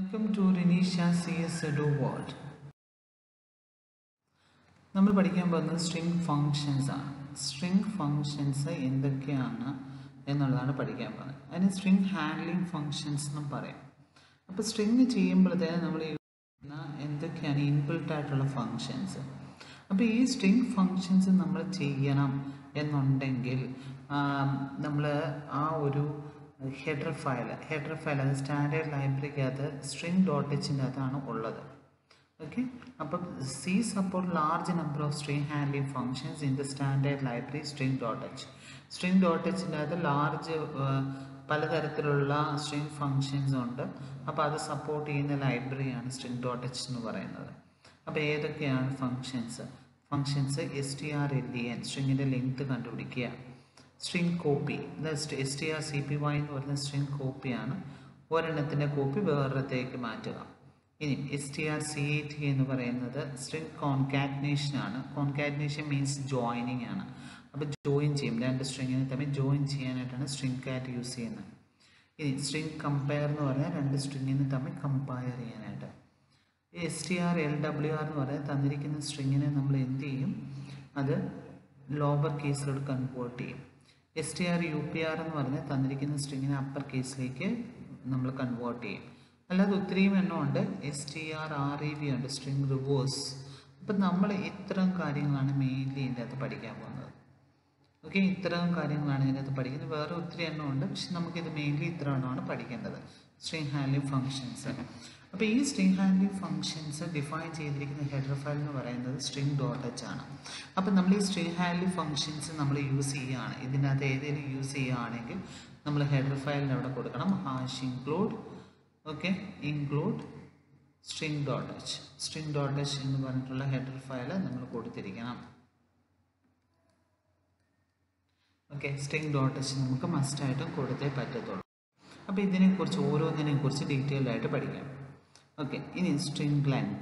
welcome to Rineesha C S edu world നമ്മൾ പഠിക്കാൻ പോകുന്നത് സ്ട്രിങ് ഫങ്ഷൻസ് ആണ് സ്ട്രിങ് ഫങ്ഷൻസ് എന്തൊക്കെയാണ് എന്നുള്ളതാണ് പഠിക്കാൻ പോകുന്നത് അതിന് സ്ട്രിങ് ഹാൻഡ്ലിംഗ് ഫങ്ഷൻസ് എന്നും പറയും അപ്പോൾ സ്ട്രിങ് ചെയ്യുമ്പോഴത്തേന് നമ്മൾ യൂസ് ചെയ്യുന്ന എന്തൊക്കെയാണ് ഇൻബിൽട്ട് ആയിട്ടുള്ള ഫങ്ഷൻസ് അപ്പോൾ ഈ സ്ട്രിങ് ഫങ്ഷൻസ് നമ്മൾ ചെയ്യണം എന്നുണ്ടെങ്കിൽ നമ്മൾ ആ ഒരു ഹെഡർ ഫയൽ ഹെഡർ ഫയൽ അത് സ്റ്റാൻഡേർഡ് ലൈബ്രറിക്കകത്ത് സ്ട്രിങ് ഡോട്ട് എച്ചിൻ്റെ അകത്താണ് ഉള്ളത് ഓക്കെ അപ്പം C support large number of string handling functions in the standard library string dot H string dot എച്ചിൻ്റെ അകത്ത് ലാർജ് പലതരത്തിലുള്ള സ്ട്രിങ് ഫങ്ഷൻസ് ഉണ്ട് അപ്പോൾ അത് സപ്പോർട്ട് ചെയ്യുന്ന ലൈബ്രറിയാണ് സ്ട്രിങ് ഡോട്ട് എച്ച് എന്ന് പറയുന്നത് അപ്പോൾ ഏതൊക്കെയാണ് functions functions S T R L E N സ്ട്രിങ്ങിൻ്റെ ലെങ്ത് കണ്ടുപിടിക്കുക string copy S T R C P Y എന്ന് പറയുന്ന സ്ട്രിങ് കോപ്പിയാണ് ഒരെണ്ണത്തിൻ്റെ കോപ്പി വേറൊരിടത്തേക്ക് മാറ്റുക ഇനി S T R C A T എന്ന് പറയുന്നത് സ്ട്രിങ് കോൺകാറ്റിനേഷൻ ആണ് കോൺകാറ്റിനേഷൻ മീൻസ് ജോയിനിങ് ആണ് അപ്പോൾ ജോയിൻ ചെയ്യും രണ്ട് സ്ട്രിങ്ങിനെ തമ്മിൽ ജോയിൻ ചെയ്യാനായിട്ടാണ് സ്ട്രിങ് കാറ്റ് യൂസ് ചെയ്യുന്നത് ഇനി സ്ട്രിങ് കമ്പയർ എന്ന് പറഞ്ഞാൽ രണ്ട് സ്ട്രിങ്ങിനെ തമ്മിൽ കമ്പയർ ചെയ്യാനായിട്ട് S T R L W R എന്ന് പറയാൻ തന്നിരിക്കുന്ന സ്ട്രിങ്ങിനെ നമ്മൾ എന്ത് ചെയ്യും അത് ലോവർ കേസിലോട്ട് കൺവേർട്ട് ചെയ്യും S T R U P R എന്ന് പറഞ്ഞാൽ തന്നിരിക്കുന്ന സ്ട്രിങ്ങിനെ അപ്പർ കേസിലേക്ക് നമ്മൾ കൺവേർട്ട് ചെയ്യും അല്ലാതെ ഒത്തിരിയും എണ്ണമുണ്ട് S T R R E V ഉണ്ട് സ്ട്രിങ് റിവേഴ്സ് അപ്പം നമ്മൾ ഇത്തരം കാര്യങ്ങളാണ് മെയിൻലി ഇതിൻ്റെ അകത്ത് പഠിക്കാൻ പോകുന്നത് ഓക്കെ ഇത്തരം കാര്യങ്ങളാണ് ഇതിനകത്ത് പഠിക്കുന്നത് വേറെ ഒത്തിരി എണ്ണമുണ്ട് പക്ഷെ നമുക്കിത് മെയിൻലി ഇത്ര എണ്ണമാണ് പഠിക്കേണ്ടത് സ്ട്രിങ് ഹാൻഡ്ലിംഗ് ഫങ്ഷൻസ് അപ്പോൾ ഈ സ്ട്രിങ് ഹാൻഡ്ലിംഗ് ഫങ്ഷൻസ് ഡിഫൈൻ ചെയ്തിരിക്കുന്ന ഹെഡർ ഫയൽ എന്ന് പറയുന്നത് സ്ട്രിങ് ഡോട്ട് എച്ച് ആണ് അപ്പോൾ നമ്മൾ ഈ സ്ട്രിങ് ഹാൻഡ്ലിംഗ് ഫങ്ഷൻസ് നമ്മൾ യൂസ് ചെയ്യുകയാണ് ഇതിനകത്ത് ഏതെങ്കിലും യൂസ് ചെയ്യുകയാണെങ്കിൽ നമ്മൾ ഹെഡർ ഫയലിന് അവിടെ കൊടുക്കണം hash include okay include string dot H string dot H എന്ന് പറഞ്ഞിട്ടുള്ള ഹെഡർ ഫയൽ നമ്മൾ കൊടുത്തിരിക്കണം ഓക്കെ സ്ട്രിങ് ഡോട്ട് എച്ച് നമുക്ക് മസ്റ്റായിട്ടും കൊടുത്തേ പറ്റത്തുള്ളൂ അപ്പോൾ ഇതിനെക്കുറിച്ച് ഓരോന്നിനെയും കുറിച്ച് ഡീറ്റെയിൽ ആയിട്ട് പഠിക്കാം ഓക്കെ ഇനി string length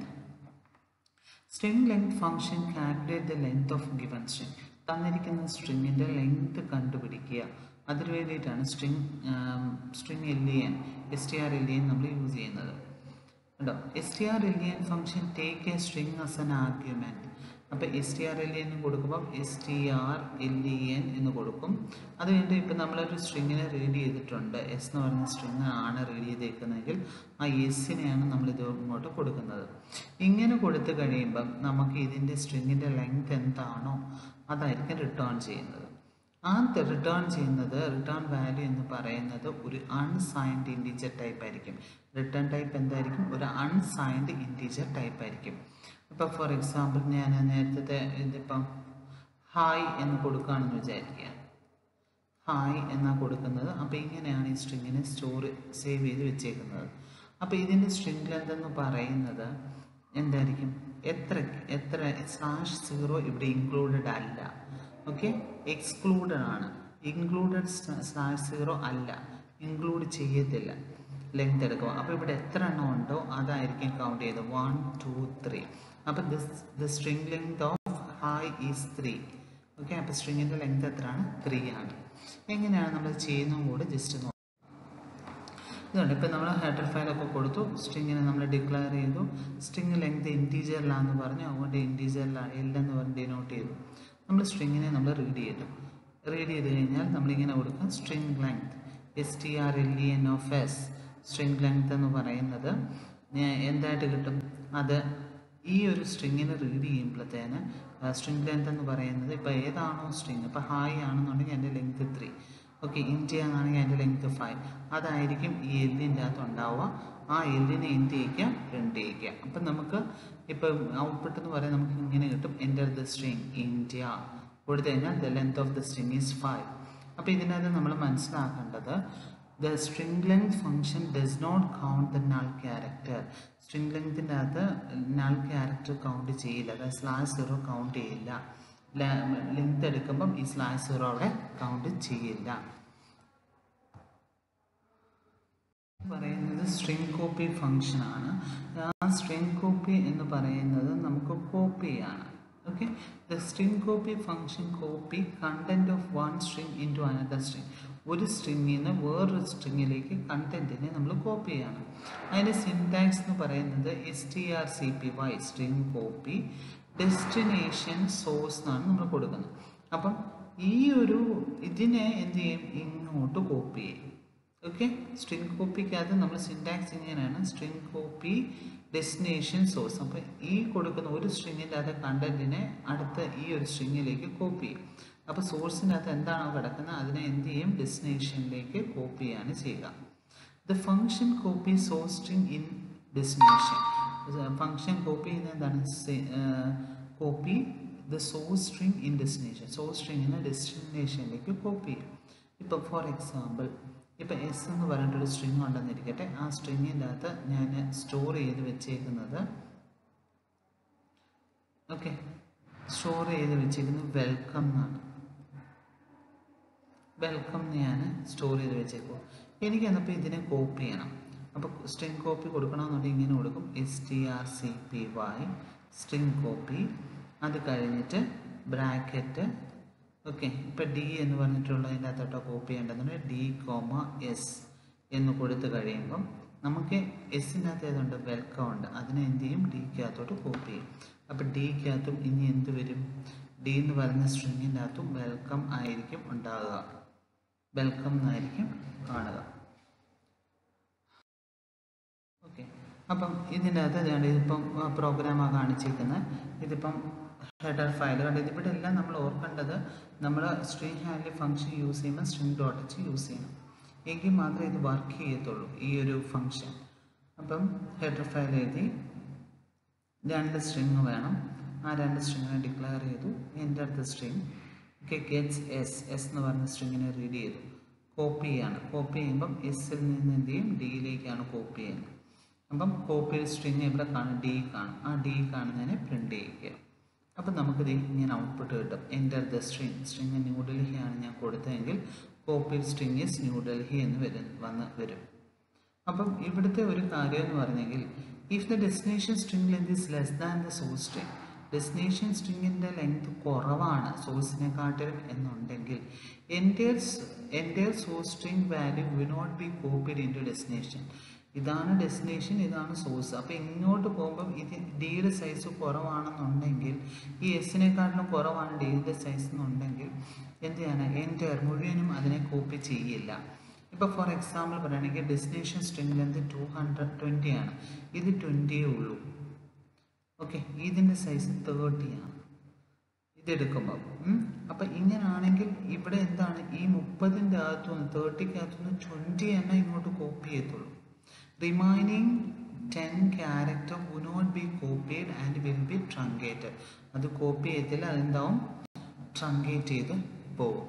string length function calculate the length of given string തന്നിരിക്കുന്ന സ്ട്രിങ്ങിൻ്റെ ലെങ്ത് കണ്ടുപിടിക്കുക അതിനു വേണ്ടിയിട്ടാണ് string string L E N S T R L E N നമ്മൾ യൂസ് ചെയ്യുന്നത് കേട്ടോ S T R L E N function take a string as an argument അപ്പോൾ S T R L E എന്ന് കൊടുക്കുമ്പം S T R L E N എന്ന് കൊടുക്കും അത് കഴിഞ്ഞിട്ട് ഇപ്പം നമ്മളൊരു സ്ട്രിങ്ങിനെ റീഡ് ചെയ്തിട്ടുണ്ട് എസ് എന്ന് പറയുന്ന സ്ട്രിങ് ആണ് റീഡ് ചെയ്തേക്കുന്നതെങ്കിൽ ആ എസ്സിനെയാണ് നമ്മളിത് ഇങ്ങോട്ട് കൊടുക്കുന്നത് ഇങ്ങനെ കൊടുത്തു കഴിയുമ്പം നമുക്ക് ഇതിൻ്റെ സ്ട്രിങ്ങിൻ്റെ ലെങ്ത് എന്താണോ അതായിരിക്കും റിട്ടേൺ ചെയ്യുന്നത് ആ റിട്ടേൺ ചെയ്യുന്നത് റിട്ടേൺ വാല്യൂ എന്ന് പറയുന്നത് ഒരു അൺസൈൻഡ് ഇൻറ്റീജർ ടൈപ്പ് ആയിരിക്കും റിട്ടേൺ ടൈപ്പ് എന്തായിരിക്കും ഒരു അൺസൈൻഡ് ഇൻറ്റീജർ ടൈപ്പ് ആയിരിക്കും ഇപ്പോൾ ഫോർ എക്സാമ്പിൾ ഞാൻ നേരത്തെ ഇതിപ്പം ഹായ് എന്ന് കൊടുക്കുകയാണെന്ന് വിചാരിക്കുക ഹായ് എന്നാണ് കൊടുക്കുന്നത് അപ്പോൾ ഇങ്ങനെയാണ് ഈ സ്ട്രിങ്ങിനെ സ്റ്റോർ സേവ് ചെയ്ത് വെച്ചേക്കുന്നത് അപ്പോൾ ഇതിൻ്റെ സ്ട്രിങ് ലെന്ത് എന്ന് പറയുന്നത് എന്തായിരിക്കും എത്ര എത്ര സ്ലാഷ് സീറോ ഇവിടെ ഇൻക്ലൂഡഡ് അല്ല ഓക്കെ എക്സ്ക്ലൂഡഡ് ആണ് ഇൻക്ലൂഡഡ് സ്ലാഷ് സീറോ അല്ല ഇൻക്ലൂഡ് ചെയ്യത്തില്ല ലെങ്ത് എടുക്കുക അപ്പോൾ ഇവിടെ എത്ര എണ്ണം ഉണ്ടോ അതായിരിക്കും കൗണ്ട് ചെയ്തത് വൺ ടു ത്രീ അപ്പോൾ this the string length of hi is three okay അപ്പോൾ സ്ട്രിങ്ങിൻ്റെ ലെങ്ത് എത്രയാണ് ത്രീ ആണ് എങ്ങനെയാണ് നമ്മൾ ചെയ്യുന്നതും കൂടെ ജസ്റ്റ് നോക്കാം ഇതുണ്ട് ഇപ്പം നമ്മൾ ഹെഡർ ഫയലൊക്കെ കൊടുത്തു സ്ട്രിങ്ങിനെ നമ്മൾ ഡിക്ലെയർ ചെയ്തു സ്ട്രിങ് ലെങ്ത് ഇൻറ്റീജറിലാന്ന് പറഞ്ഞു അതുകൊണ്ട് ഇൻറ്റീജറിലാണ് എല്ലെന്ന് പറഞ്ഞ് ഡിനോട്ട് ചെയ്തു നമ്മൾ സ്ട്രിങ്ങിനെ നമ്മൾ റീഡ് ചെയ്തു റീഡ് ചെയ്ത് കഴിഞ്ഞാൽ നമ്മളിങ്ങനെ കൊടുക്കാം string length S T R L E N of S string length എന്ന് പറയുന്നത് എന്തായിട്ട് കിട്ടും അത് ഈ ഒരു സ്ട്രിങ്ങിനെ റീഡ് ചെയ്യുമ്പോഴത്തേന് സ്ട്രിങ് ലെങ്ത് എന്ന് പറയുന്നത് ഇപ്പോൾ ഏതാണോ സ്ട്രിങ് ഇപ്പോൾ ഹായ് ആണെന്നുണ്ടെങ്കിൽ എൻ്റെ ലെങ്ത് ത്രീ ഓക്കെ ഇന്ത്യ എന്നാണെങ്കിൽ അതിൻ്റെ ലെങ്ത് ഫൈവ് അതായിരിക്കും ഈ എല്ലിൻ്റെ അകത്ത് ഉണ്ടാവുക ആ എല്ലിനെ എന്ത് ചെയ്യിക്കുക പ്രിൻ്റ് ചെയ്യിക്കുക അപ്പം നമുക്ക് ഇപ്പം ഔട്ട്പുട്ട് എന്ന് പറയാൻ നമുക്ക് ഇങ്ങനെ കിട്ടും എൻ്റർ ദ സ്ട്രിങ് ഇന്ത്യ കൊടുത്തു കഴിഞ്ഞാൽ the length of the string is five അപ്പോൾ ഇതിനകത്ത് നമ്മൾ മനസ്സിലാക്കേണ്ടത് the string length function does not count the null character string ലെങ്തിൻ്റെ അകത്ത് നൾ ക്യാരക്ടർ കൗണ്ട് ചെയ്യില്ല അതായത് സ്ലാഷ് സീറോ കൗണ്ട് ചെയ്യില്ല ലെങ്ത് എടുക്കുമ്പം ഈ സ്ലാഷ് സീറോ അവിടെ കൗണ്ട് ചെയ്യില്ല പറയുന്നത് സ്ട്രിങ് കോപ്പി ഫംഗ്ഷൻ ആണ് ആ സ്ട്രിങ് കോപ്പി എന്ന് പറയുന്നത് നമുക്ക് കോപ്പിയാണ് okay the string copy function copy content of one string in to another string ഒരു സ്ട്രിങ്ങിൽ നിന്ന് വേറൊരു സ്ട്രിങ്ങിലേക്ക് കണ്ടൻറ്റിനെ നമ്മൾ കോപ്പി ചെയ്യണം അതിൻ്റെ സിൻടാക്സ് എന്ന് പറയുന്നത് S T R C P Y string copy destination source എന്നാണ് നമ്മൾ കൊടുക്കുന്നത് അപ്പം ഈ ഒരു ഇതിനെ എന്ത് ചെയ്യും ഇങ്ങോട്ട് കോപ്പി ചെയ്യും ഓക്കെ സ്ട്രിങ് കോപ്പിക്കകത്ത് നമ്മൾ സിൻടാക്സ് ഇങ്ങനെയാണ് സ്ട്രിങ് കോപ്പി ഡെസ്റ്റിനേഷൻ സോഴ്സ് അപ്പോൾ ഈ കൊടുക്കുന്ന ഒരു സ്ട്രിങ്ങിൻ്റെ അത് കണ്ടൻറ്റിനെ അടുത്ത ഈ ഒരു സ്ട്രിങ്ങിലേക്ക് കോപ്പി ചെയ്യും അപ്പോൾ സോഴ്സിൻ്റെ അകത്ത് എന്താണോ കിടക്കുന്നത് അതിനെ എന്ത് ചെയ്യും ഡെസ്റ്റിനേഷനിലേക്ക് കോപ്പി ചെയ്യാണ് ചെയ്യുക the function copy source string in destination function copy ചെയ്യുന്നത് എന്താണ് copy the source string in destination source സ്ട്രിങ്ങിനെ ഡെസ്റ്റിനേഷനിലേക്ക് കോപ്പി ചെയ്യും ഇപ്പോൾ ഫോർ എക്സാമ്പിൾ ഇപ്പോൾ എസ് എന്ന് പറഞ്ഞിട്ടൊരു സ്ട്രിങ് ഉണ്ടെന്നിരിക്കട്ടെ ആ സ്ട്രിങ്ങിൻ്റെ അകത്ത് ഞാൻ സ്റ്റോർ ചെയ്ത് വെച്ചേക്കുന്നത് ഓക്കെ സ്റ്റോർ ചെയ്ത് വെച്ചേക്കുന്നത് വെൽക്കം എന്നാണ് വെൽക്കം ഞാൻ സ്റ്റോർ ചെയ്ത് വെച്ചേക്കുക എനിക്ക് എന്നപ്പോൾ ഇതിനെ കോപ്പി ചെയ്യണം അപ്പോൾ സ്ട്രിങ് കോപ്പി കൊടുക്കണമെന്നുണ്ടെങ്കിൽ ഇങ്ങനെ കൊടുക്കും S T R C P Y string copy അത് കഴിഞ്ഞിട്ട് ബ്രാക്കറ്റ് ഓക്കെ ഇപ്പം ഡി എന്ന് പറഞ്ഞിട്ടുള്ളതിൻ്റെ അകത്തോട്ടോ കോപ്പി ചെയ്യേണ്ടതുണ്ട് ഡി കോമ എസ് എന്ന് കൊടുത്ത് കഴിയുമ്പം നമുക്ക് എസിൻ്റെ അകത്ത് ഏതുണ്ട് വെൽക്കം ഉണ്ട് അതിനെ എന്ത് ചെയ്യും ഡിക്കകത്തോട്ട് കോപ്പി ചെയ്യും അപ്പോൾ ഡിക്കകത്തും ഇനി എന്ത് വരും ഡി എന്ന് പറയുന്ന സ്ട്രിങ്ങിൻ്റെ അകത്തും വെൽക്കം ആയിരിക്കും ഉണ്ടാകുക വെൽക്കം എന്നായിരിക്കും കാണുക ഓക്കെ അപ്പം ഇതിൻ്റെ അകത്ത് ഞാൻ ഇതിപ്പം പ്രോഗ്രാമാണ് കാണിച്ചിരിക്കുന്നത് ഇതിപ്പം ഹെഡർ ഫയൽ കണ്ട് ഇതിവിടെ എല്ലാം നമ്മൾ ഓർക്കേണ്ടത് നമ്മൾ സ്ട്രിങ് ഹാൻഡിൽ ഫംഗ്ഷൻ യൂസ് ചെയ്യുമ്പോൾ സ്ട്രിങ് ഡോട്ട് എച്ച് യൂസ് ചെയ്യണം എങ്കിൽ മാത്രമേ ഇത് വർക്ക് ചെയ്യത്തുള്ളൂ ഈ ഒരു ഫംഗ്ഷൻ അപ്പം ഹെഡർ ഫയൽ എഴുതി രണ്ട് സ്ട്രിങ് വേണം ആ രണ്ട് സ്ട്രിങ്ങിനെ ഡിക്ലെയർ ചെയ്തു എൻ്റെ അടുത്ത string okay gets S S എന്ന് പറഞ്ഞ സ്ട്രിങ്ങിനെ റീഡ് ചെയ്തു കോപ്പി ചെയ്യാണ് കോപ്പി ചെയ്യുമ്പം എസ്സിൽ നിന്ന് എന്ത് ചെയ്യും ഡിയിലേക്കാണ് കോപ്പി ചെയ്യുന്നത് അപ്പം കോപ്പി സ്ട്രിങ് ഇവിടെ കാണും ഡി കാണും ആ ഡി കാണുന്നതിനെ പ്രിൻ്റ് ചെയ്യുക അപ്പം നമുക്കിത് ഇങ്ങനെ ഔട്ട്പുട്ട് കിട്ടും എൻ്റർ ദ സ്ട്രിങ് സ്ട്രിങ് ന്യൂഡൽഹിയാണ് ഞാൻ കൊടുത്തതെങ്കിൽ കോപ്പി സ്ട്രിങ് ഇസ് ന്യൂഡൽഹി എന്ന് വരും വന്ന് വരും അപ്പം ഇവിടുത്തെ ഒരു കാര്യം എന്ന് പറഞ്ഞെങ്കിൽ if the destination string length is less than the source string destination സ്ട്രിങ്ങിൻ്റെ ലെങ്ത് കുറവാണ് സോഴ്സിനെക്കാട്ടിലും എന്നുണ്ടെങ്കിൽ എൻ്റെ എൻ്റെ source string value we not be copied in to destination ഇതാണ് ഡെസ്റ്റിനേഷൻ ഇതാണ് സോഴ്സ് അപ്പോൾ ഇങ്ങോട്ട് പോകുമ്പം ഇത് ഡിയുടെ സൈസ് കുറവാണെന്നുണ്ടെങ്കിൽ ഈ എസിനെക്കാട്ടിലും കുറവാണ് ഡിയുടെ സൈസ് എന്നുണ്ടെങ്കിൽ എന്ത് ചെയ്യാനാണ് എൻ്റെ മുഴുവനും അതിനെ കോപ്പി ചെയ്യില്ല ഇപ്പോൾ ഫോർ എക്സാമ്പിൾ പറയുകയാണെങ്കിൽ destination string length two hundred twenty ആണ് ഇത് ട്വൻറ്റിയേ ഉള്ളൂ ഓക്കെ ഇതിൻ്റെ സൈസ് തേർട്ടി ആണ് ഇതെടുക്കുമ്പോൾ അപ്പം ഇങ്ങനാണെങ്കിൽ ഇവിടെ എന്താണ് ഈ മുപ്പതിൻ്റെ അകത്തുനിന്ന് തേർട്ടിക്കകത്തുനിന്ന് ട്വൻറ്റി എണ്ണം ഇങ്ങോട്ട് കോപ്പി ചെയ്യത്തുള്ളൂ remaining ten character would not be copied and will be truncated അത് കോപ്പി ചെയ്യത്തില്ല അതെന്താവും ട്രങ്കേറ്റ് ചെയ്ത് പോകും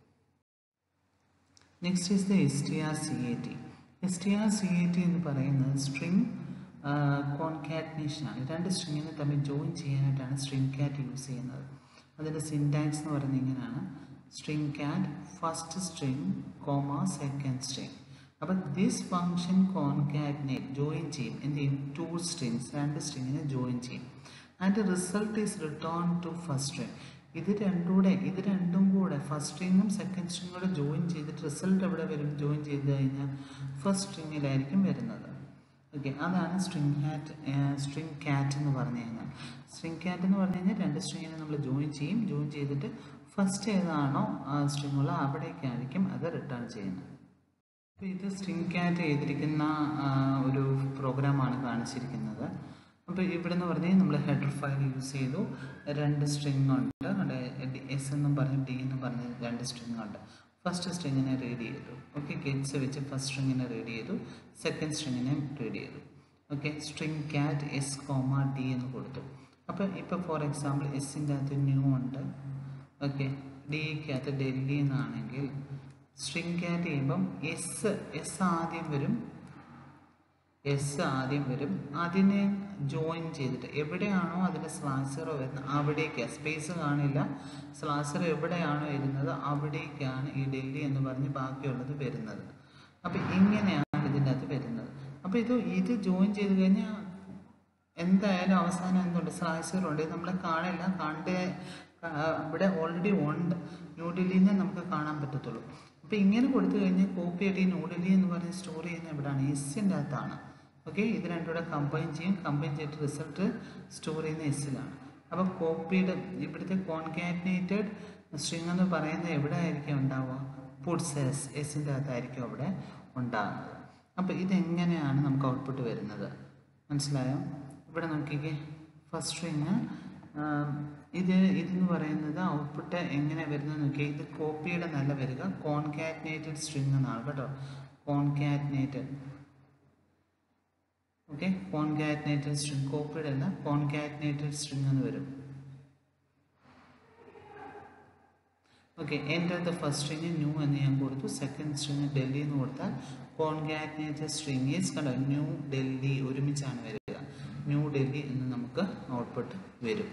next is the S T R C A T S T R C A T എന്ന് പറയുന്നത് സ്ട്രിങ് കോൺകാറ്റിനേഷൻ ആണ് രണ്ട് സ്ട്രിങ്ങിനെ തമ്മിൽ ജോയിൻ ചെയ്യാനായിട്ടാണ് സ്ട്രിങ് കാറ്റ് യൂസ് ചെയ്യുന്നത് അതിൻ്റെ സിൻടാക്സ് എന്ന് പറയുന്നത് ഇങ്ങനെയാണ് string cat first string comma second string അപ്പം ദിസ് ഫങ്ഷൻ കോൺകാറ്റിനേറ്റ് ജോയിൻ ചെയ്യും എന്ത് ചെയ്യും ടു സ്ട്രിങ്സ് രണ്ട് സ്ട്രിങ്ങിനെ ജോയിൻ ചെയ്യും and result is return to first string ഇത് രണ്ടും കൂടെ ഇത് രണ്ടും കൂടെ ഫസ്റ്റ് സ്ട്രിങ്ങും സെക്കൻഡ് സ്ട്രിങ്ങും കൂടെ ജോയിൻ ചെയ്തിട്ട് റിസൾട്ട് എവിടെ വരും ജോയിൻ ചെയ്ത് കഴിഞ്ഞാൽ ഫസ്റ്റ് സ്ട്രിങ്ങിലായിരിക്കും വരുന്നത് ഓക്കെ അതാണ് സ്ട്രിങ് ഹാറ്റ് സ്ട്രിങ് കാറ്റ് എന്ന് പറഞ്ഞു കഴിഞ്ഞാൽ സ്ട്രിങ് കാറ്റ് എന്ന് പറഞ്ഞു കഴിഞ്ഞാൽ രണ്ട് സ്ട്രിങ്ങിനെ നമ്മൾ ജോയിൻ ചെയ്യും ജോയിൻ ചെയ്തിട്ട് ഫസ്റ്റ് ഏതാണോ സ്ട്രിങ് ഉള്ള അവിടേക്കായിരിക്കും അത് റിട്ടേൺ ചെയ്യുന്നത് അപ്പോൾ ഇത് സ്ട്രിങ് കാറ്റ് ചെയ്തിരിക്കുന്ന ഒരു പ്രോഗ്രാമാണ് കാണിച്ചിരിക്കുന്നത് അപ്പോൾ ഇവിടെ എന്ന് പറഞ്ഞാൽ നമ്മൾ ഹെഡർ ഫയൽ യൂസ് ചെയ്തു രണ്ട് സ്ട്രിങ് ഉണ്ട് എസ് എന്നും പറഞ്ഞ് ഡി എന്നും പറഞ്ഞ് രണ്ട് സ്ട്രിങ് ഉണ്ട് ഫസ്റ്റ് സ്ട്രിങ്ങിനെ റീഡ് ചെയ്തു ഓക്കെ ഗെറ്റ്സ് വെച്ച് ഫസ്റ്റ് സ്ട്രിങ്ങിനെ റീഡ് ചെയ്തു സെക്കൻഡ് സ്ട്രിങ്ങിനെ റീഡ് ചെയ്തു okay string cat S comma D എന്ന് കൊടുത്തു അപ്പോൾ ഇപ്പോൾ ഫോർ എക്സാമ്പിൾ എസിൻ്റെ അകത്ത് ന്യൂ ഉണ്ട് ഓക്കെ ഡിക്കകത്ത് ഡൽഹി എന്നാണെങ്കിൽ സ്ട്രിങ് ക്യാറ്റ് ചെയ്യുമ്പം എസ് എസ് ആദ്യം വരും എസ് ആദ്യം വരും അതിനെ ജോയിൻ ചെയ്തിട്ട് എവിടെയാണോ അതിൻ്റെ സ്ലാസറോ വരുന്നത് അവിടേക്ക് സ്പേസ് കാണില്ല സ്ലാസർ എവിടെയാണോ ഇരുന്നത് അവിടേക്കാണ് ഈ ഡൽഹി എന്ന് പറഞ്ഞ് ബാക്കിയുള്ളത് വരുന്നത് അപ്പം ഇങ്ങനെയാണ് ഇതിൻ്റെ അകത്ത് വരുന്നത് അപ്പോൾ ഇത് ഇത് ജോയിൻ ചെയ്ത് കഴിഞ്ഞാൽ എന്തായാലും അവസാനം എന്തുണ്ട് സ്ലാസർ ഉണ്ട് ഇത് നമ്മളെ കാണില്ല കണ്ട് ഇവിടെ ഓൾറെഡി ഉണ്ട് ന്യൂഡൽഹിനെ നമുക്ക് കാണാൻ പറ്റത്തുള്ളൂ അപ്പോൾ ഇങ്ങനെ കൊടുത്തു കഴിഞ്ഞാൽ കോപ്പി ആയിട്ട് ഈ നോഡലി എന്ന് പറഞ്ഞ് സ്റ്റോർ ചെയ്യുന്ന എവിടെയാണ് എസ്സിൻ്റെ അകത്താണ് ഓക്കെ ഇത് രണ്ടും കൂടെ കമ്പൈൻ ചെയ്യും കമ്പൈൻ ചെയ്തിട്ട് റിസൾട്ട് സ്റ്റോർ ചെയ്യുന്ന എസ്സിലാണ് അപ്പോൾ കോപ്പിയുടെ ഇവിടുത്തെ കോൺകാറ്റിനേറ്റഡ് സ്ട്രിങ് എന്ന് പറയുന്നത് എവിടെ ആയിരിക്കും ഉണ്ടാവുക പുട്സ് എസ് എസിൻ്റെ അകത്തായിരിക്കും അവിടെ ഉണ്ടാകുന്നത് അപ്പോൾ ഇതെങ്ങനെയാണ് നമുക്ക് ഔട്ട്പുട്ട് വരുന്നത് മനസ്സിലായോ ഇവിടെ നോക്കിക്കേ ഫസ്റ്റ് സ്ട്രിങ് ഇത് ഇതെന്ന് പറയുന്നത് ഔട്ട്പുട്ട് എങ്ങനെ വരുന്നത് നോക്കിയാൽ ഇത് കോപ്പിയുടെ നല്ല വരിക കോൺകാറ്റിനേറ്റഡ് സ്ട്രിങ് എന്നാണ് കേട്ടോ കോൺകാറ്റിനേറ്റഡ് ഓക്കെ കോൺകാറ്റിനേറ്റഡ് സ്ട്രിങ് കോപ്പിയുടെ അല്ല കോൺകാറ്റിനേറ്റഡ് സ്ട്രിങ് എന്ന് വരും ഓക്കെ എൻ്റെ ദ ഫസ്റ്റ് സ്ട്രിങ് ന്യൂ എന്ന് ഞാൻ കൊടുത്തു സെക്കൻഡ് സ്ട്രിങ് ഡൽഹി എന്ന് കൊടുത്താൽ കോൺകാറ്റിനേറ്റഡ് സ്ട്രിങ് ഈസ് കണ്ടോ ന്യൂ ഡൽഹി ഒരുമിച്ചാണ് വരിക ന്യൂ ഡൽഹി എന്ന് നമുക്ക് ഔട്ട്പുട്ട് വരും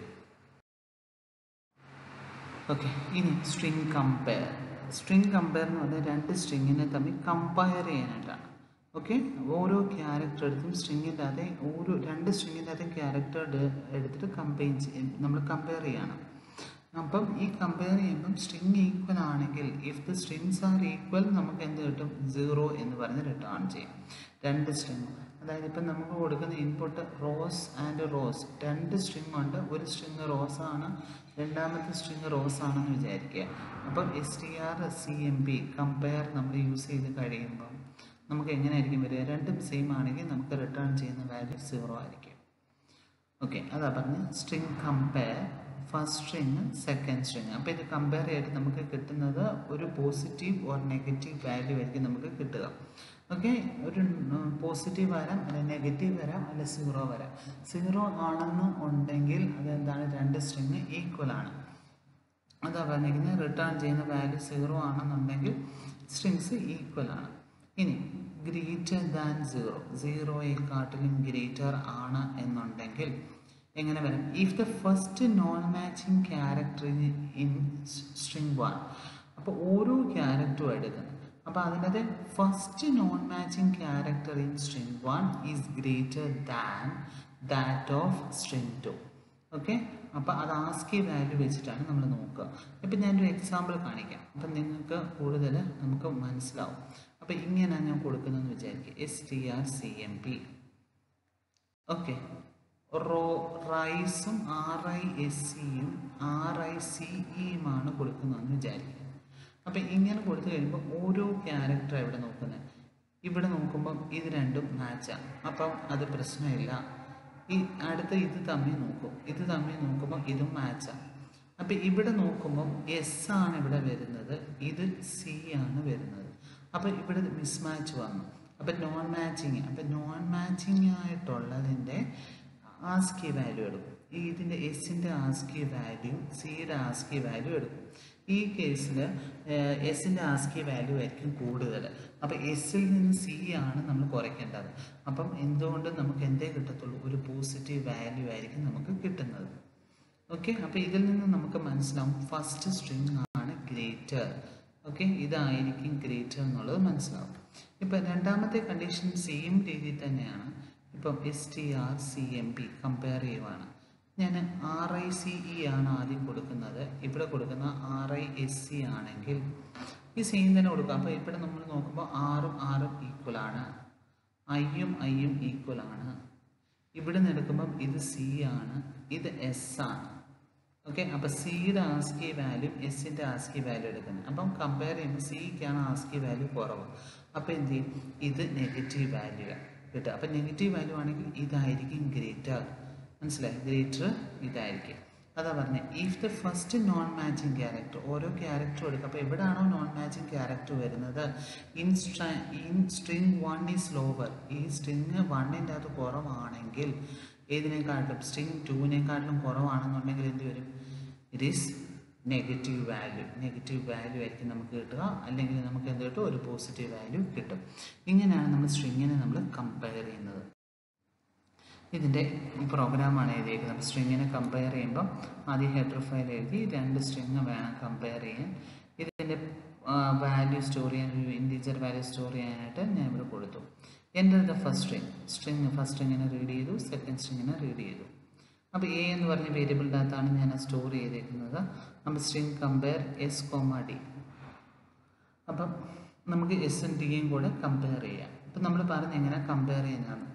ഓക്കെ ഇനി സ്ട്രിങ് കമ്പയർ സ്ട്രിങ് കമ്പയർ എന്ന് പറഞ്ഞാൽ രണ്ട് സ്ട്രിങ്ങിനെ തമ്മിൽ കമ്പയർ ചെയ്യാനായിട്ടാണ് ഓക്കെ ഓരോ ക്യാരക്ടർ എടുത്തും സ്ട്രിങ്ങിൻ്റെ അതേ ഓരോ രണ്ട് സ്ട്രിങ്ങിൻ്റെ അതേ ക്യാരക്ടർ എടുത്തിട്ട് കമ്പൈൻ ചെയ്യും നമ്മൾ കമ്പയർ ചെയ്യണം അപ്പം ഈ കമ്പയർ ചെയ്യുമ്പം സ്ട്രിങ് ഈക്വൽ ആണെങ്കിൽ if the strings are equal നമുക്ക് എന്ത് കിട്ടും സീറോ എന്ന് പറഞ്ഞ് റിട്ടേൺ ചെയ്യും രണ്ട് സ്ട്രിങ് അതായത് ഇപ്പം നമുക്ക് കൊടുക്കുന്ന ഇൻപുട്ട് റോസ് ആൻഡ് റോസ് രണ്ട് സ്ട്രിങ് ഉണ്ട് ഒരു സ്ട്രിങ് റോസ് ആണ് രണ്ടാമത്തെ സ്ട്രിങ് റോസ് ആണെന്ന് വിചാരിക്കുക അപ്പം S T R C M P compare നമ്മൾ യൂസ് ചെയ്ത് കഴിയുമ്പം നമുക്ക് എങ്ങനെയായിരിക്കും വരിക രണ്ടും സെയിം ആണെങ്കിൽ നമുക്ക് റിട്ടേൺ ചെയ്യുന്ന വാല്യൂ സീറോ ആയിരിക്കും ഓക്കെ അതാ പറഞ്ഞ് string compare first string second string അപ്പോൾ ഇത് കമ്പയർ ചെയ്തിട്ട് നമുക്ക് കിട്ടുന്നത് ഒരു പോസിറ്റീവ് ഓർ നെഗറ്റീവ് വാല്യൂ ആയിരിക്കും നമുക്ക് കിട്ടുക ഓക്കെ ഒരു പോസിറ്റീവ് വരാം അല്ലെ നെഗറ്റീവ് വരാം അല്ലെ സീറോ വരാം സീറോ ആണെന്ന് ഉണ്ടെങ്കിൽ അതെന്താണ് രണ്ട് സ്ട്രിങ് ഈക്വൽ ആണ് അതാ പറഞ്ഞിരിക്കുന്നത് റിട്ടേൺ ചെയ്യുന്ന വാല്യൂ സീറോ ആണെന്നുണ്ടെങ്കിൽ സ്ട്രിങ്സ് ഈക്വൽ ആണ് ഇനി ഗ്രേറ്റർ ദാൻ സീറോ സീറോയെക്കാട്ടിലും ഗ്രേറ്റർ ആണ് എന്നുണ്ടെങ്കിൽ എങ്ങനെ വരും if the first non matching character in string one അപ്പോൾ ഓരോ ക്യാരക്ടറും എടുക്കുന്നത് അപ്പോൾ അതിനകത്ത് first non matching character in string one is greater than that of string two okay അപ്പോൾ അത് ആസ്കി വാല്യൂ വെച്ചിട്ടാണ് നമ്മൾ നോക്കുക ഇപ്പം ഞാനൊരു എക്സാമ്പിൾ കാണിക്കാം അപ്പം നിങ്ങൾക്ക് കൂടുതൽ നമുക്ക് മനസ്സിലാവും അപ്പോൾ ഇങ്ങനെ ഞാൻ കൊടുക്കുന്നതെന്ന് വിചാരിക്കുക S T R C M P okay row റൈസും ആർ ഐ എസ് സിയും ആർ ഐ സി ഇയുമാണ് കൊടുക്കുന്നതെന്ന് വിചാരിക്കുക അപ്പം ഇങ്ങനെ കൊടുത്തു കഴിയുമ്പോൾ ഓരോ ക്യാരക്ടർ ഇവിടെ നോക്കുന്നത് ഇവിടെ നോക്കുമ്പം ഇത് രണ്ടും മാച്ചാണ് അപ്പം അത് പ്രശ്നമില്ല ഈ അടുത്ത ഇത് തമ്മിൽ നോക്കും ഇത് തമ്മിൽ നോക്കുമ്പോൾ ഇതും മാച്ചാണ് അപ്പം ഇവിടെ നോക്കുമ്പോൾ എസ് ആണ് ഇവിടെ വരുന്നത് ഇത് സി ആണ് വരുന്നത് അപ്പം ഇവിടെ മിസ്മാച്ച് വന്നു അപ്പം നോൺ മാച്ചിങ് അപ്പം നോൺ മാച്ചിങ് ആയിട്ടുള്ളതിൻ്റെ ആസ്കി വാല്യൂ എടുക്കും ഈ ഇതിൻ്റെ എസിൻ്റെ ആസ്കി വാല്യൂ സിയുടെ ആസ്കി വാല്യൂ എടുക്കും ഈ കേസിൽ എസിൻ്റെ ആസ്കി വാല്യൂ ആയിരിക്കും കൂടുതൽ അപ്പോൾ എസിൽ നിന്ന് സി ആണ് നമ്മൾ കുറയ്ക്കേണ്ടത് അപ്പം എന്തുകൊണ്ട് നമുക്ക് എന്തേ കിട്ടത്തുള്ളൂ ഒരു പോസിറ്റീവ് വാല്യൂ ആയിരിക്കും നമുക്ക് കിട്ടുന്നത് ഓക്കെ അപ്പോൾ ഇതിൽ നിന്ന് നമുക്ക് മനസ്സിലാവും ഫസ്റ്റ് സ്ട്രിങ് ആണ് ഗ്രേറ്റർ ഓക്കെ ഇതായിരിക്കും ഗ്രേറ്റർ എന്നുള്ളത് മനസ്സിലാവും ഇപ്പം രണ്ടാമത്തെ കണ്ടീഷൻ സെയിം രീതിയിൽ തന്നെയാണ് ഇപ്പം S T R C M P compare ചെയ്യുവാണ് ഞാൻ ആർ ഐ സി ഇ ആണ് ആദ്യം കൊടുക്കുന്നത് ഇവിടെ കൊടുക്കുന്ന ആർ ഐ എസ് സി ആണെങ്കിൽ ഈ സെയിം തന്നെ കൊടുക്കുക അപ്പോൾ ഇവിടെ നമ്മൾ നോക്കുമ്പോൾ ആറും ആറും ഈക്വൽ ആണ് ഐയും ഐയും ഈക്വൽ ആണ് ഇവിടെ നിന്ന് എടുക്കുമ്പം ഇത് സി ആണ് ഇത് എസ് ആണ് ഓക്കെ അപ്പോൾ സിയുടെ ആസ്കി വാല്യൂ എസിൻ്റെ ആസ്കി വാല്യൂ എടുക്കുന്നത് അപ്പം കമ്പയർ ചെയ്യുമ്പോൾ സിക്കാണ് ആസ്കി വാല്യൂ കുറവ് അപ്പോൾ എന്ത് ചെയ്യും ഇത് നെഗറ്റീവ് വാല്യൂ കിട്ടുക അപ്പം നെഗറ്റീവ് വാല്യൂ ആണെങ്കിൽ ഇതായിരിക്കും ഗ്രേറ്റർ മനസ്സിലായി ഗ്രേറ്റർ ഇതായിരിക്കും അതാ പറഞ്ഞത് if the first non matching character ഓരോ ക്യാരക്ടറും എടുക്കുക അപ്പോൾ എവിടെയാണോ നോൺ മാച്ചിങ് ക്യാരക്ടർ വരുന്നത് ഇൻ സ്ട്ര in string one is lower ഈ സ്ട്രിങ് വണ്ണിൻ്റെ അത് കുറവാണെങ്കിൽ ഏതിനേക്കാട്ടിലും സ്ട്രിങ് ടൂവിനേക്കാട്ടിലും കുറവാണെന്നുണ്ടെങ്കിൽ എന്ത് വരും it is negative value negative value ആയിരിക്കും നമുക്ക് കിട്ടുക അല്ലെങ്കിൽ നമുക്ക് എന്ത് കിട്ടും ഒരു പോസിറ്റീവ് വാല്യൂ കിട്ടും ഇങ്ങനെയാണ് നമ്മൾ സ്ട്രിങ്ങിനെ നമ്മൾ കമ്പയർ ചെയ്യുന്നത് ഇതിൻ്റെ പ്രോഗ്രാമാണ് എഴുതിയിരിക്കുന്നത് അപ്പോൾ സ്ട്രിങ്ങിനെ കമ്പയർ ചെയ്യുമ്പോൾ ആദ്യം ഹെഡർ ഫയൽ എഴുതി രണ്ട് സ്ട്രിങ് വേണം കമ്പയർ ചെയ്യാൻ ഇതിൻ്റെ വാല്യൂ സ്റ്റോർ ചെയ്യാൻ ഇൻറ്റീജർ വാല്യൂ സ്റ്റോർ ചെയ്യാനായിട്ട് ഞാൻ ഇവിടെ കൊടുത്തു എൻ്റെ the first string string first സ്ട്രിങ്ങിനെ റീഡ് ചെയ്തു സെക്കൻഡ് സ്ട്രിങ്ങിനെ റീഡ് ചെയ്തു അപ്പോൾ എ എന്ന് പറഞ്ഞ വേരിയബിളിൻ്റെ അകത്താണ് ഞാൻ സ്റ്റോർ ചെയ്തേക്കുന്നത് നമ്മൾ string compare S comma D അപ്പം നമുക്ക് എസ് എൻ ടിയും കൂടെ കമ്പയർ ചെയ്യാം അപ്പം നമ്മൾ പറഞ്ഞ എങ്ങനെ കമ്പയർ ചെയ്യുന്നതാണ്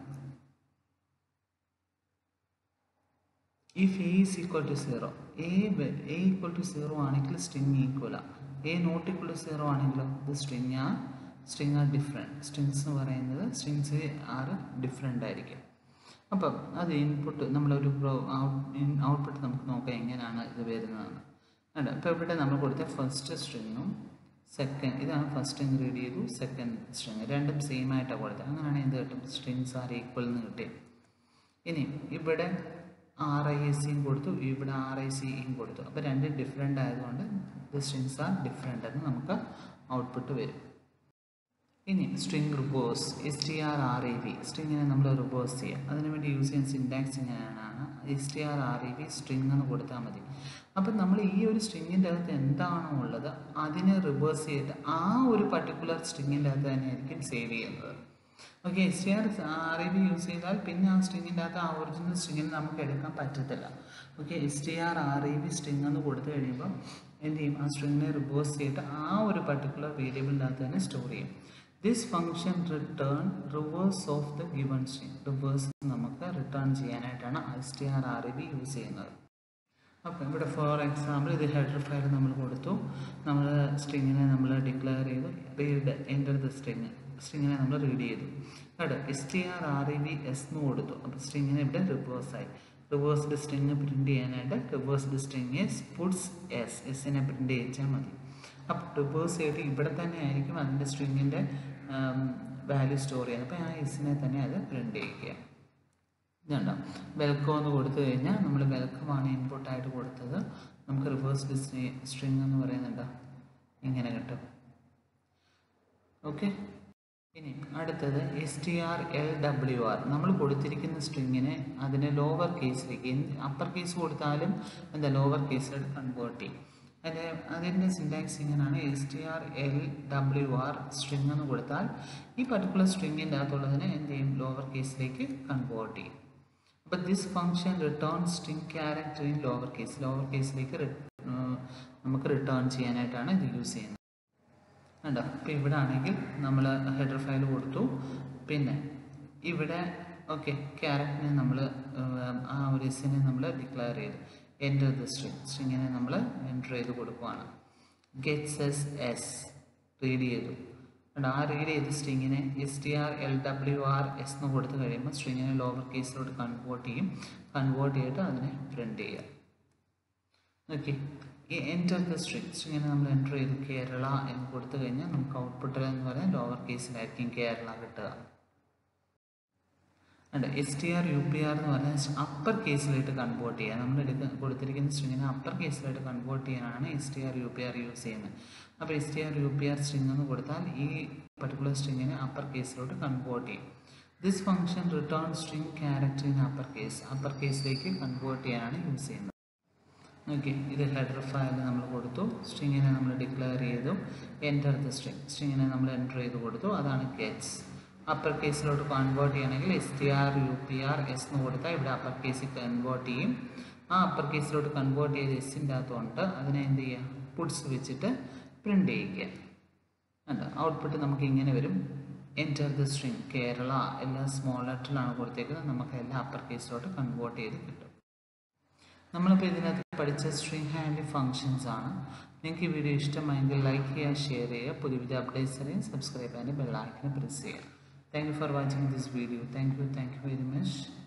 if A is equal to zero A A equal to zero ആണെങ്കിൽ സ്ട്രിങ് ഈക്വലാണ് A not equal to zero ആണെങ്കിലോ ഇത് സ്ട്രിങ് ആ സ്ട്രിങ് ആർ ഡിഫറെൻറ്റ് സ്ട്രിങ്സ് എന്ന് പറയുന്നത് സ്ട്രിങ്സ് ആറ് ഡിഫറെൻ്റ് ആയിരിക്കും അപ്പം അത് ഇൻപുട്ട് നമ്മളൊരു പ്രോ ഔട്ട്പുട്ട് നമുക്ക് നോക്കാം എങ്ങനെയാണ് ഇത് വരുന്നതെന്ന് അല്ല ഇപ്പോൾ ഇവിടെ നമ്മൾ കൊടുത്ത ഫസ്റ്റ് സ്ട്രിങ്ങും സെക്കൻഡ് ഇതാണ് ഫസ്റ്റ് എന്ന് റീഡ് ചെയ്തു സെക്കൻഡ് സ്ട്രിങ് രണ്ടും സെയിം ആയിട്ടാണ് കൊടുത്തത് അങ്ങനെയാണെങ്കിൽ എന്ത് കിട്ടും സ്ട്രിങ്സ് ആർ ഈക്വൽ എന്ന് കിട്ടി ഇനി ഇവിടെ ആർ ഐ എസ് സിയും കൊടുത്തു ഇവിടെ ആർ ഐ സിയും കൊടുത്തു അപ്പോൾ രണ്ടും ഡിഫറെൻ്റ് ആയതുകൊണ്ട് ദ സ്ട്രിങ്സ് ആർ ഡിഫറെൻ്റ് എന്ന് നമുക്ക് ഔട്ട്പുട്ട് വരും ഇനി string reverse S T R R E V സ്ട്രിങ്ങിനെ നമ്മൾ റിവേഴ്സ് ചെയ്യാം അതിനുവേണ്ടി യൂസ് ചെയ്യുന്ന സിൻടാക്സ് ഇങ്ങനെയാണ് S T R R E V string എന്ന് കൊടുത്താൽ മതി അപ്പം നമ്മൾ ഈ ഒരു സ്ട്രിങ്ങിൻ്റെ അകത്ത് എന്താണോ ഉള്ളത് അതിനെ റിവേഴ്സ് ചെയ്തിട്ട് ആ ഒരു പർട്ടിക്കുലർ സ്ട്രിങ്ങിൻ്റെ അകത്ത് തന്നെ ആയിരിക്കും സേവ് ചെയ്യുന്നത് okay S T R R E V use ചെയ്താൽ പിന്നെ ആ സ്ട്രിങ്ങിൻ്റെ അകത്ത് ആ ഒറിജിനൽ സ്ട്രിങ്ങിന് നമുക്ക് എടുക്കാൻ പറ്റത്തില്ല okay S T R R E V string എന്ന് കൊടുത്തു കഴിയുമ്പോൾ എന്ത് ചെയ്യും ആ സ്ട്രിങ്ങിനെ റിവേഴ്സ് ചെയ്തിട്ട് ആ ഒരു പർട്ടിക്കുലർ വേരിയബിളിൻ്റെ അകത്ത് തന്നെ സ്റ്റോർ ചെയ്യും this function return reverse of the given string reverse നമുക്ക് റിട്ടേൺ ചെയ്യാനായിട്ടാണ് S T R R E B use ചെയ്യുന്നത് അപ്പം ഇവിടെ ഫോർ എക്സാമ്പിൾ ഇത് ഹെഡർ ഫയൽ നമ്മൾ കൊടുത്തു നമ്മൾ സ്ട്രിങ്ങിനെ നമ്മൾ ഡിക്ലെയർ ചെയ്തു റീഡ് എൻ്റർ ദ സ്ട്രിങ് സ്ട്രിങ്ങിനെ നമ്മൾ റീഡ് ചെയ്തു കേട്ടോ S T R R E B S എന്ന് കൊടുത്തു അപ്പോൾ സ്ട്രിങ്ങിനെ ഇവിടെ റിവേഴ്സ് ആയി റിവേഴ്സ്ഡ് സ്ട്രിങ് പ്രിൻറ്റ് ചെയ്യാനായിട്ട് റിവേഴ്സ്ഡ് സ്ട്രിങ് പുട്സ് എസ് എസിനെ പ്രിൻറ്റ് ചെയ്യിച്ചാൽ മതി അപ്പോൾ റിവേഴ്സ് ചെയ്തിട്ട് ഇവിടെ തന്നെ ആയിരിക്കും അതിൻ്റെ സ്ട്രിങ്ങിൻ്റെ വാല്യൂ സ്റ്റോർ ചെയ്യുന്നത് അപ്പോൾ ആ എസിനെ തന്നെ അത് പ്രിൻറ്റ് ചെയ്യിക്കുക ഇതുണ്ടോ വെൽക്കം എന്ന് കൊടുത്തു കഴിഞ്ഞാൽ നമ്മൾ വെൽക്കമാണ് ഇൻപുട്ടായിട്ട് കൊടുത്തത് നമുക്ക് റിവേഴ്സ്ഡ് സ്ട്രിങ് എന്ന് പറയുന്നുണ്ടോ ഇങ്ങനെ കിട്ടും ഓക്കെ ഇനി അടുത്തത് S T R L W R നമ്മൾ കൊടുത്തിരിക്കുന്ന സ്ട്രിങ്ങിനെ അതിനെ ലോവർ കേസിലേക്ക് അപ്പർ കേസ് കൊടുത്താലും എന്താ ലോവർ കേസിലോട്ട് കൺവേർട്ട് ചെയ്യും അതിൻ്റെ അതിൻ്റെ സിൻടാക്സ് ഇങ്ങനെയാണ് S T R L W R string എന്ന് കൊടുത്താൽ ഈ പർട്ടിക്കുലർ സ്ട്രിങ്ങിൻ്റെ അകത്തുള്ളതിനെ എന്ത് ചെയ്യും ലോവർ കേസിലേക്ക് കൺവേർട്ട് ചെയ്യും അപ്പോൾ this function return string character in lower case lower കേസിലേക്ക് നമുക്ക് റിട്ടേൺ ചെയ്യാനായിട്ടാണ് ഇത് യൂസ് ചെയ്യുന്നത് കണ്ടോ അപ്പോൾ ഇവിടെ ആണെങ്കിൽ നമ്മൾ ഹെഡർ ഫയൽ കൊടുത്തു പിന്നെ ഇവിടെ ഓക്കെ ക്യാരക്ടറിനെ നമ്മൾ ആ ഒരു എസിനെ നമ്മൾ ഡിക്ലെയർ ചെയ്തു എൻ്റർ ദ സ്ട്രിങ് സ്ട്രിങ്ങിനെ നമ്മൾ എൻ്റർ ചെയ്ത് കൊടുക്കുവാണ് ഗെറ്റ്സ് എസ് എസ് റീഡ് ചെയ്തു കണ്ടോ ആ റീഡ് ചെയ്ത സ്ട്രിങ്ങിനെ S T R L W R S എന്ന് കൊടുത്തു കഴിയുമ്പോൾ സ്ട്രിങ്ങിനെ ലോവർ കേസിലോട്ട് കൺവേർട്ട് ചെയ്യും കൺവേർട്ട് ചെയ്തിട്ട് അതിനെ പ്രിൻറ്റ് ചെയ്യുക ഓക്കെ ഈ എൻ്റർ ദ സ്ട്രിങ് സ്ട്രിങ്ങിനെ നമ്മൾ എൻ്റർ ചെയ്തു കേരള എന്ന് കൊടുത്തു കഴിഞ്ഞാൽ നമുക്ക് ഔട്ട്പുട്ടിൽ എന്ന് പറയാൻ ലോവർ കേസിലായിരിക്കും കേരള കിട്ടുക ഉണ്ട് S T R U P R എന്ന് പറഞ്ഞാൽ അപ്പർ കേസിലായിട്ട് കൺവേർട്ട് ചെയ്യുക നമ്മൾ എടുക്ക കൊടുത്തിരിക്കുന്ന സ്ട്രിങ്ങിനെ അപ്പർ കേസിലായിട്ട് കൺവേർട്ട് ചെയ്യാനാണ് S T R U P R use ചെയ്യുന്നത് അപ്പോൾ S T R U P R string എന്ന് കൊടുത്താൽ ഈ പർട്ടിക്കുലർ സ്ട്രിങ്ങിനെ അപ്പർ കേസിലോട്ട് കൺവേർട്ട് ചെയ്യും this function return string character in upper case upper കേസിലേക്ക് കൺവേർട്ട് ചെയ്യാനാണ് യൂസ് ചെയ്യുന്നത് ഓക്കെ ഇത് ഹെഡർ ഫയൽ നമ്മൾ കൊടുത്തു സ്ട്രിങ്ങിനെ നമ്മൾ ഡിക്ലെയർ ചെയ്തു എൻ്റർ ദ സ്ട്രിങ് സ്ട്രിങ്ങിനെ നമ്മൾ എൻ്റർ ചെയ്ത് കൊടുത്തു അതാണ് ഗെറ്റ്സ് അപ്പർ കേസിലോട്ട് കൺവേർട്ട് ചെയ്യണമെങ്കിൽ S T R U P R S എന്ന് കൊടുത്താൽ ഇവിടെ അപ്പർ കേസിൽ കൺവേർട്ട് ചെയ്യും ആ അപ്പർ കേസിലോട്ട് കൺവേർട്ട് ചെയ്ത് എസിൻ്റെ അകത്തുണ്ട് അതിനെ എന്ത് ചെയ്യുക പുട്സ് വെച്ചിട്ട് പ്രിൻ്റ് ചെയ്യിക്കുക ഉണ്ട് ഔട്ട്പുട്ട് നമുക്ക് ഇങ്ങനെ വരും എൻറ്റർ ദ സ്ട്രിങ് കേരള എല്ലാം സ്മോൾ ലെറ്ററിലാണ് കൊടുത്തേക്കുന്നത് നമുക്ക് എല്ലാം അപ്പർ കേസിലോട്ട് കൺവേർട്ട് ചെയ്ത് കിട്ടും നമ്മളിപ്പോൾ ഇതിനകത്ത് പഠിച്ച സ്ട്രിങ് ഹാൻഡ് ഫങ്ഷൻസ് ആണ് നിങ്ങൾക്ക് ഈ വീഡിയോ ഇഷ്ടമായെങ്കിൽ ലൈക്ക് ചെയ്യുക ഷെയർ ചെയ്യുക പുതിയ പുതിയ അപ്ഡേറ്റ്സ് അറിയാൻ സബ്സ്ക്രൈബ് ചെയ്യാൻ ബെല്ലൈക്കനെ പ്രസ് ചെയ്യുക thank you for watching this video thank you thank you very much